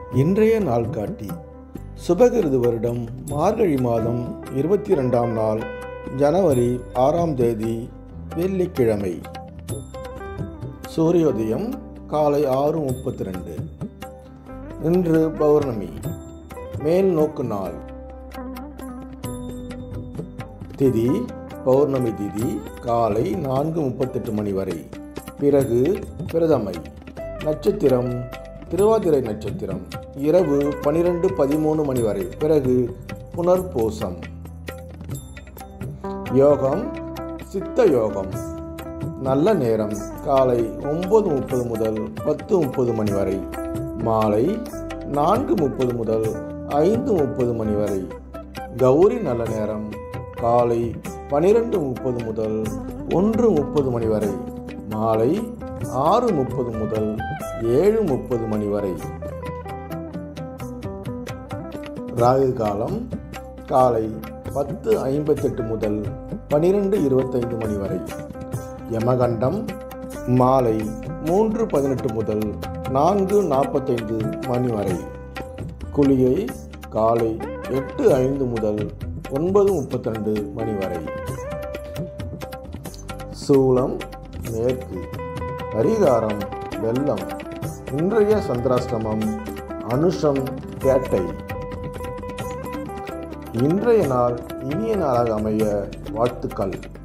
இன்றைய நாள் காட்டி சுபகிருது வருடம் மார்கழி மாதம் இருபத்தி ரெண்டாம் நாள் ஜனவரி ஆறாம் தேதி வெள்ளிக்கிழமை சூரியோதயம் காலை ஆறு முப்பத்தி ரெண்டு இன்று பௌர்ணமி மேல் நோக்கு நாள் திதி பௌர்ணமி திதி காலை நான்கு முப்பத்தெட்டு மணி வரை பிறகு பிரதமை நட்சத்திரம் திருவாதிரை நட்சத்திரம் இரவு பனிரெண்டு பதிமூணு மணி வரை பிறகு புனர்பூசம் யோகம் சித்த யோகம் நல்ல நேரம் காலை ஒன்பது முப்பது முதல் பத்து முப்பது மணி வரை மாலை நான்கு முப்பது முதல் ஐந்து முப்பது மணி வரை கௌரி நல்ல நேரம் காலை பனிரெண்டு முப்பது முதல் ஒன்று முப்பது மணி வரை மாலை ஆறு முப்பது முதல் ஏழு முப்பது மணி வரை ராகு காலம் காலை பத்து ஐம்பத்தெட்டு முதல் பனிரெண்டு இருபத்தைந்து மணி வரை யமகண்டம் மாலை மூன்று பதினெட்டு முதல் நான்கு நாற்பத்தைந்து மணி வரை குளிகை காலை எட்டு ஐந்து முதல் ஒன்பது முப்பத்தி ரெண்டு மணி வரை சூலம் மேற்கு பரிகாரம் வெள்ளம் இன்றைய சந்திராஷ்டமம் அனுஷம் கேட்டை இன்றைய நாள் இனிய நாளாக அமைய வாழ்த்துக்கள்